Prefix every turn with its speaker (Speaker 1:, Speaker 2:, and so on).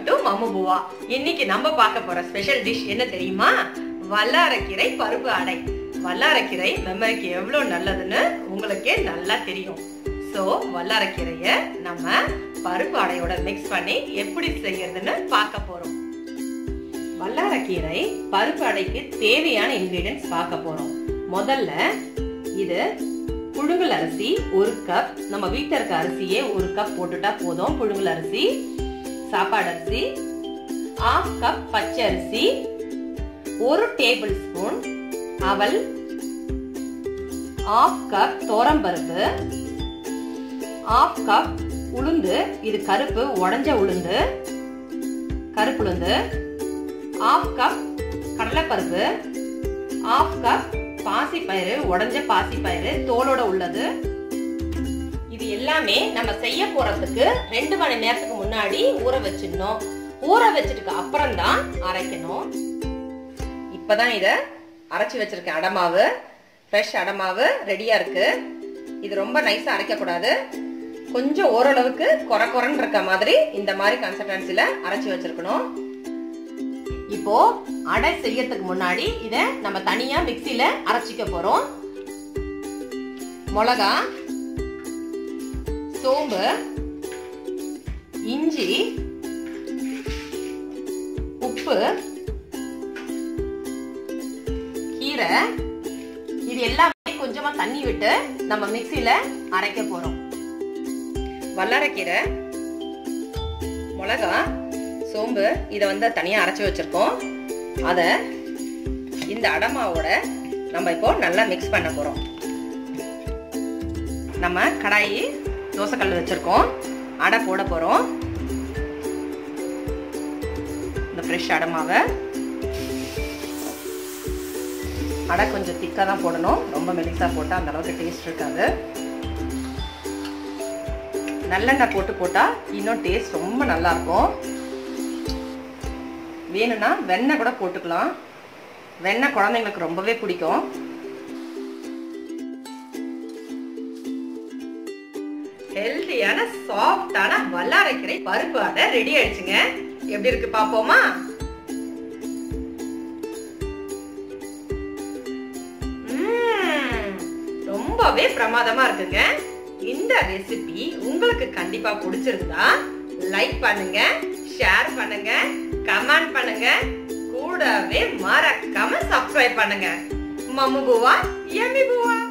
Speaker 1: to மம்முபுவா இன்னைக்கு நம்ம பார்க்க போற ஸ்பெஷல் டிஷ் என்ன தெரியுமா வல்லாரக்கீரை பருப்பு அடை வல்லாரக்கீரை மெமரிக்கு எவ்வளவு நல்லதுன்னு உங்களுக்கே நல்லா தெரியும் சோ வல்லாரக்கீரைய நம்ம பருப்பு அடையோட மிக்ஸ் பண்ணி எப்படி செய்யறதுன்னு பார்க்க போறோம் வல்லாரக்கீரை பருப்பு அடைக்கு தேவையான இன்கிரீடியன்ஸ் பார்க்க போறோம் முதல்ல இது புழுங்கல் அரிசி ஒரு கப் நம்ம வீட்டில் இருக்க அரிசியே ஒரு கப் போட்டுட்டா போதும் புழுங்கல் அரிசி சாப்பாடு அரிசி ஆஃப் கப் பச்சை அரிசி ஒரு டேபிள் ஸ்பூன் அவல் ஆஃப் கப் தோரம்பருப்பு ஆஃப் கப் உளுந்து இது கருப்பு உடஞ்ச உளுந்து கருப்பு உளுந்து ஆஃப் கப் கடலைப்பருப்பு ஆஃப் கப் பாசிப்பயிறு உடஞ்ச பாசிப்பயிறு தோலோட உள்ளது இது எல்லாமே நம்ம செய்ய போறதுக்கு ரெண்டு மணி நேரத்துக்கு முன்னாடி ஊற வச்சிடணும் ஊற வச்சதுக்கு அப்புறம் தான் அரைக்கணும் இப்பதான் இத அரைச்சி வச்சிருக்கேன் அடமாவு ஃப்ரெஷ் அடமாவு ரெடியா இருக்கு இது ரொம்ப நைஸா அரைக்க கூடாது கொஞ்சம் ஓரளவுக்கு குறை குறைன்னு இருக்க மாதிரி இந்த மாதிரி கன்சிஸ்டன்சில அரைச்சி வச்சிருக்கணும் இப்போ அடை செய்யறதுக்கு முன்னாடி இத நம்ம தனியா மிக்சில அரைச்சிக்க போறோம் மிளகா சோம்பு இஞ்சி உப்பு கீரை இது எல்லாமே கொஞ்சமா தண்ணி விட்டு நம்ம மிக்சில அரைக்க போறோம் வல்லாரக்கீரை மிளகா சோம்பு இதை வந்து தனியாக அரைச்சி வச்சுருக்கோம் அதை இந்த அடமாவோட நம்ம இப்போ நல்லா மிக்ஸ் பண்ண போகிறோம் நம்ம கடாயி தோசைக்கல் வச்சுருக்கோம் அடை போட போகிறோம் இந்த ஃப்ரெஷ் அடமாவை அடை கொஞ்சம் திக்காக தான் போடணும் ரொம்ப மெலிசாக போட்டால் அந்த அளவுக்கு டேஸ்ட் இருக்காது நல்லெண்ணெய் போட்டு போட்டால் இன்னும் டேஸ்ட் ரொம்ப நல்லாயிருக்கும் வேணும்னா வெண்ணெய் கூட போட்டுக்கலாம் வெண்ணெய் குழந்தைங்களுக்கு ரொம்பவே பிடிக்கும் ஹெல்த்தியான சாஃப்டான வல்லாரைக்கீரை பருப்பு அடை ரெடி ஆயிடுச்சுங்க எப்படி இருக்கு பாப்போமா ரொம்பவே பிரமாதமா இருக்குங்க இந்த ரெசிபி உங்களுக்கு கண்டிப்பா பிடிச்சிருந்தா லைக் பண்ணுங்க ஷேர் பண்ணுங்க கமெண்ட் பண்ணுங்க கூடவே மறக்காம சப்ஸ்கிரைப் பண்ணுங்க மம்மு புவா எம்மி புவா